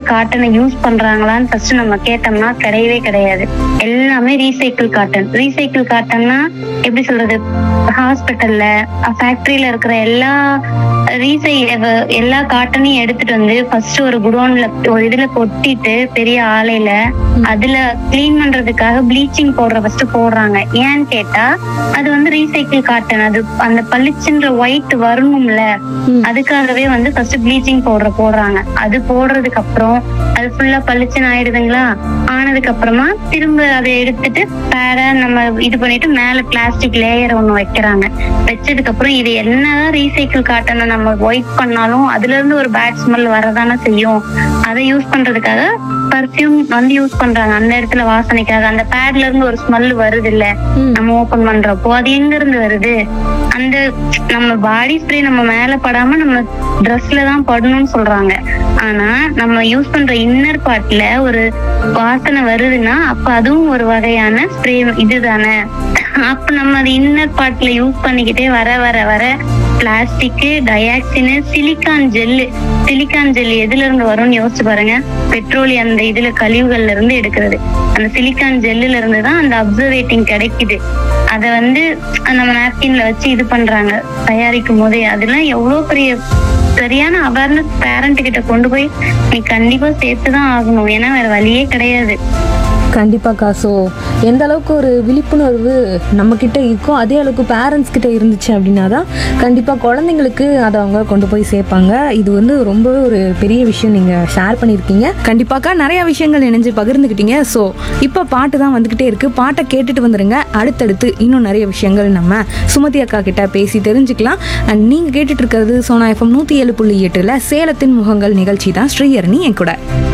காட்டனை use பண்றாங்களான்னு first நம்ம கேட்டோம்னா கிடையவே கிடையாது எல்லாமே ரீசைக்கிள் காட்டன் ரீசைக்கிள் காட்டன்னா எப்படி சொல்றது ஹாஸ்பிட்டல்ல ஃபேக்டரியில இருக்கிற எல்லா ரீசை எல்லா காட்டனையும் எடுத்துட்டு வந்து ஃபர்ஸ்ட் ஒரு குடோன்ல ஒரு இதுல கொட்டிட்டு பெரிய ஆலையில அதுல கிளீன் பண்றதுக்காக ப்ளீச்சிங் பவுடர் ஃபர்ஸ்ட் போடுறாங்க ஏன்னு கேட்டா அது வந்து ரீசைக்கிள் காட்டன் அது அந்த பளிச்சுன்ற ஒயிட் வரணும்ல அதுக்காகவே வந்து ஃபர்ஸ்ட் ப்ளீச்சிங் பவுடர் போடுறாங்க அது போடுறதுக்கு அப்புறம் அது ஃபுல்லா பளிச்சுன்னு ஆயிடுதுங்களா ஆனதுக்கு அப்புறமா திரும்ப அதை எடுத்துட்டு பேட நம்ம இது பண்ணிட்டு மேல பிளாஸ்டிக் லேயர் ஒண்ணு வைக்கிறாங்க வச்சதுக்கு அப்புறம் இது என்னதான் ரீசைக்கிள் காட்டனை நம்ம ஒயிட் பண்ணாலும் அதுல இருந்து ஒரு பேட் ஸ்மெல் வரதானே செய்யும் அதை யூஸ் பண்றதுக்காக பர்ஃபியூம் வந்து யூஸ் பண்றாங்க அந்த இடத்துல வாசனைக்காக அந்த பேட்ல இருந்து ஒரு ஸ்மெல் வருது இல்ல நம்ம ஓபன் பண்றப்போ அது எங்க இருந்து வருது அந்த நம்ம பாடி ஸ்ப்ரே நம்ம மேல படாம நம்ம ட்ரெஸ்ல தான் படணும்னு சொல்றாங்க ஆனா நம்ம யூஸ் பண்ற இன்னர் பார்ட்ல ஒரு வாசனை வருதுன்னா அப்ப அதுவும் ஒரு வகையான ஸ்ப்ரே இதுதானே அப்ப நம்ம அது இன்னர் பார்ட்ல யூஸ் பண்ணிக்கிட்டே வர வர வர plastic dioxin silicon gel silicon gel எதுல இருந்து வரும்னு யோசிச்சு பாருங்க பெட்ரோலியம் அந்த இதுல கழிவுகள்ல இருந்து எடுக்கிறது அந்த சிலிக்கான் ஜெல்லுல இருந்து தான் அந்த அப்சர்வேட்டிங் கிடைக்குது அத வந்து நம்ம நாப்கின்ல வச்சு இது பண்றாங்க தயாரிக்கும் போதே அதெல்லாம் எவ்வளவு பெரிய சரியான அவேர்னஸ் பேரண்ட் கிட்ட கொண்டு போய் நீ கண்டிப்பா சேர்த்துதான் ஆகணும் ஏன்னா வேற வழியே கிடையாது கண்டிப்பாக்கா ஸோ எந்த அளவுக்கு ஒரு விழிப்புணர்வு நம்ம கிட்ட இருக்கோ அதே அளவுக்கு பேரண்ட்ஸ் கிட்ட இருந்துச்சு அப்படின்னா தான் கண்டிப்பாக குழந்தைங்களுக்கு அதை அவங்க கொண்டு போய் சேர்ப்பாங்க இது வந்து ரொம்பவே ஒரு பெரிய விஷயம் நீங்கள் ஷேர் பண்ணியிருக்கீங்க கண்டிப்பாக்கா நிறைய விஷயங்கள் இணைஞ்சு பகிர்ந்துக்கிட்டீங்க ஸோ இப்போ பாட்டு தான் வந்துக்கிட்டே இருக்குது பாட்டை கேட்டுட்டு வந்துருங்க அடுத்தடுத்து இன்னும் நிறைய விஷயங்கள் நம்ம சுமதி அக்கா கிட்ட பேசி தெரிஞ்சுக்கலாம் அண்ட் நீங்கள் கேட்டுட்டு இருக்கிறது சோனா எஃப்எம் நூற்றி ஏழு புள்ளி எட்டில் சேலத்தின் முகங்கள் நிகழ்ச்சி தான் ஸ்ரீஹரணி என் கூட